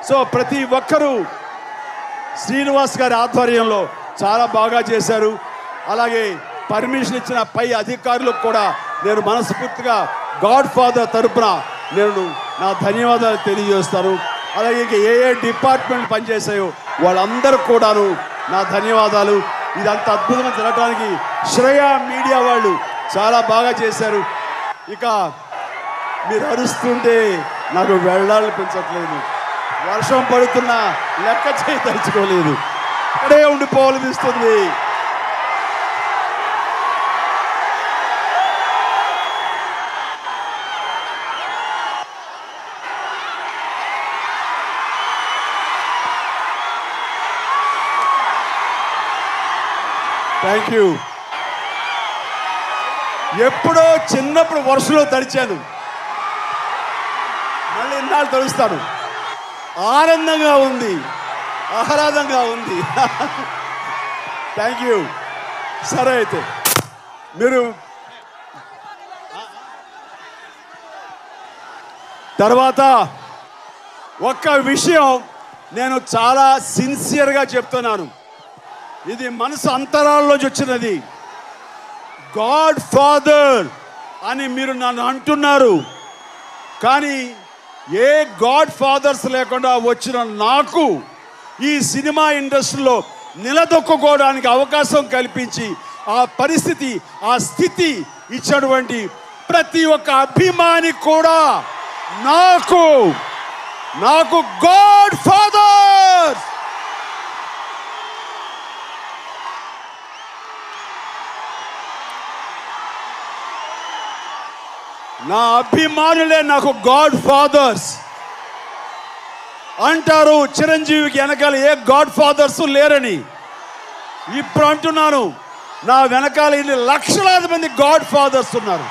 so ప్రతి ఒక్కరూ శ్రీనివాస్ గారి ఆధ్వర్యంలో చాలా బాగా చేశారు అలాగే పర్మిషన్ ఇచ్చిన పై అధికారులకు కూడా నేను మనస్ఫూర్తిగా గాడ్ ఫాదర్ తరపున నేను నా ధన్యవాదాలు తెలియజేస్తాను అలాగే ఇంకా ఏ ఏ డిపార్ట్మెంట్ పనిచేసాయో వాళ్ళందరూ కూడాను నా ధన్యవాదాలు ఇదంత అద్భుతంగా జరగడానికి శ్రేయ మీడియా వాళ్ళు చాలా బాగా చేశారు ఇక మీరు అరుస్తుంటే నాకు వెళ్ళాలనిపించట్లేదు వర్షం పడుతున్నా లెక్క చేయి తలుచుకోలేదు ఇక్కడే ఉండిపోవాలనిపిస్తుంది థ్యాంక్ యూ ఎప్పుడో చిన్నప్పుడు వర్షంలో తడిచాను మళ్ళీ ఇన్నాళ్ళు తడుస్తాను ఆనందంగా ఉంది ఆహ్లాదంగా ఉంది థ్యాంక్ యూ సరే అయితే మీరు తర్వాత ఒక్క విషయం నేను చాలా సిన్సియర్గా చెప్తున్నాను ఇది మనసు అంతరాల్లోంచి వచ్చినది గాడ్ ఫాదర్ అని మీరు నన్ను అంటున్నారు కానీ ఏ గాడ్ ఫాదర్స్ లేకుండా వచ్చిన నాకు ఈ సినిమా ఇండస్ట్రీలో నిలదొక్కుకోవడానికి అవకాశం కల్పించి ఆ పరిస్థితి ఆ స్థితి ఇచ్చినటువంటి ప్రతి ఒక్క అభిమాని కూడా నాకు నాకు గాడ్ ఫాదర్ నా అభిమానులే నాకు గాడ్ ఫాదర్స్ అంటారు చిరంజీవికి వెనకాల ఏ గాడ్ ఫాదర్స్ లేరని ఇప్పుడు అంటున్నాను నా వెనకాల ఇన్ని లక్షలాది మంది గాడ్ ఫాదర్స్ ఉన్నారు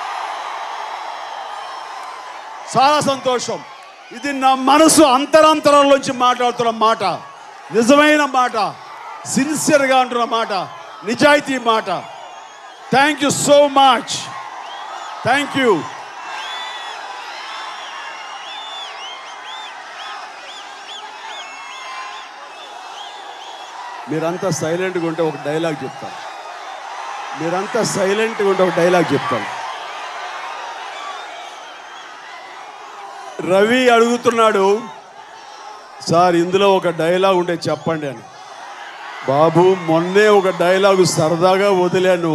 చాలా సంతోషం ఇది నా మనసు అంతరాంతరంలోంచి మాట్లాడుతున్న మాట నిజమైన మాట సిన్సియర్గా అంటున్న మాట నిజాయితీ మాట thank you so much thank you మీరంతా సైలెంట్గా ఉంటే ఒక డైలాగ్ చెప్తాను మీరంతా సైలెంట్గా ఉంటే ఒక డైలాగ్ చెప్తాను రవి అడుగుతున్నాడు సార్ ఇందులో ఒక డైలాగ్ ఉంటే చెప్పండి అని బాబు మొన్నే ఒక డైలాగు సరదాగా వదిలాను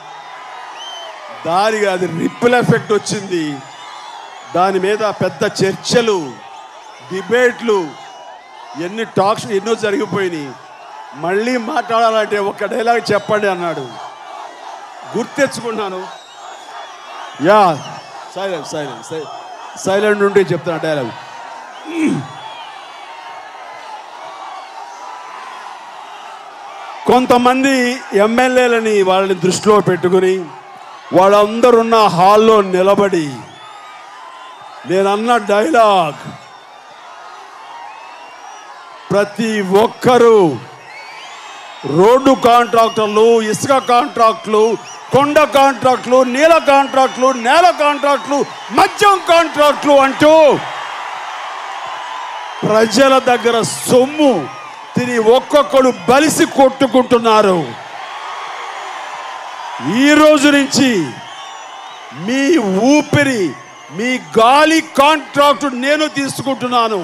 దానికి అది రిప్పుల్ ఎఫెక్ట్ వచ్చింది దాని మీద పెద్ద చర్చలు డిబేట్లు ఎన్ని టాక్స్ ఎన్నో జరిగిపోయినాయి మళ్ళీ మాట్లాడాలంటే ఒక డైలాగ్ చెప్పండి అన్నాడు గుర్తెచ్చుకున్నాను యా సైలెంట్ సైలెంట్ సైలెంట్ ఉంటే చెప్తాను డైలాగ్ కొంతమంది ఎమ్మెల్యేలని వాళ్ళని దృష్టిలో పెట్టుకుని వాళ్ళందరున్న హాల్లో నిలబడి నేనన్న డైలాగ్ ప్రతి ఒక్కరూ రోడ్డు కాంట్రాక్టర్లు ఇసుక కాంట్రాక్టులు కొండ కాంట్రాక్టులు నీల కాంట్రాక్టులు నేల కాంట్రాక్టులు మద్యం కాంట్రాక్టులు అంటూ ప్రజల దగ్గర సొమ్ము తిని ఒక్కొక్కడు బలిసి కొట్టుకుంటున్నారు ఈ రోజు నుంచి మీ ఊపిరి మీ గాలి కాంట్రాక్ట్ నేను తీసుకుంటున్నాను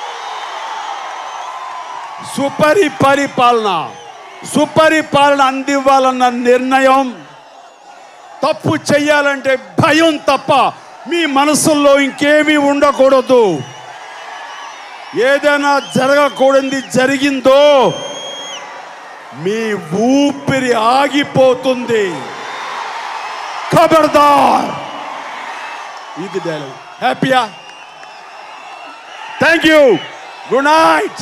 సుపరి పరిపాలన సుపరిపాలన అందివ్వాలన్న నిర్ణయం తప్పు చెయ్యాలంటే భయం తప్ప మీ మనసుల్లో ఇంకేమీ ఉండకూడదు ఏదైనా జరగకూడదు జరిగిందో మీ ఊపిరి ఆగిపోతుంది ఖబర్దార్ ఇది డైలాగ్ హ్యాపీయా థ్యాంక్ యూ గుడ్ నైట్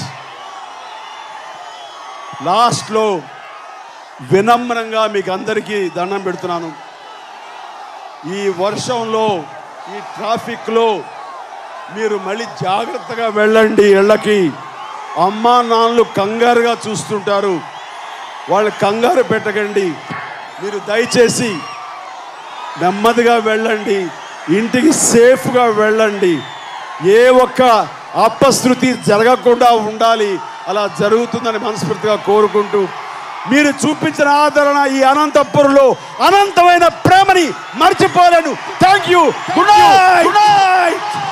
లాస్ట్లో వినమ్రంగా మీకు అందరికీ దండం పెడుతున్నాను ఈ వర్షంలో ఈ ట్రాఫిక్లో మీరు మళ్ళీ జాగ్రత్తగా వెళ్ళండి ఇళ్ళకి అమ్మా నాన్నలు కంగారుగా చూస్తుంటారు వాళ్ళు కంగారు పెట్టకండి మీరు దయచేసి నెమ్మదిగా వెళ్ళండి ఇంటికి సేఫ్గా వెళ్ళండి ఏ ఒక్క అపశృతి జరగకుండా ఉండాలి అలా జరుగుతుందని మనస్ఫూర్తిగా కోరుకుంటూ మీరు చూపించిన ఆదరణ ఈ అనంతపురంలో అనంతమైన ప్రేమని మర్చిపోలేను థ్యాంక్ యూ గుడ్ నైట్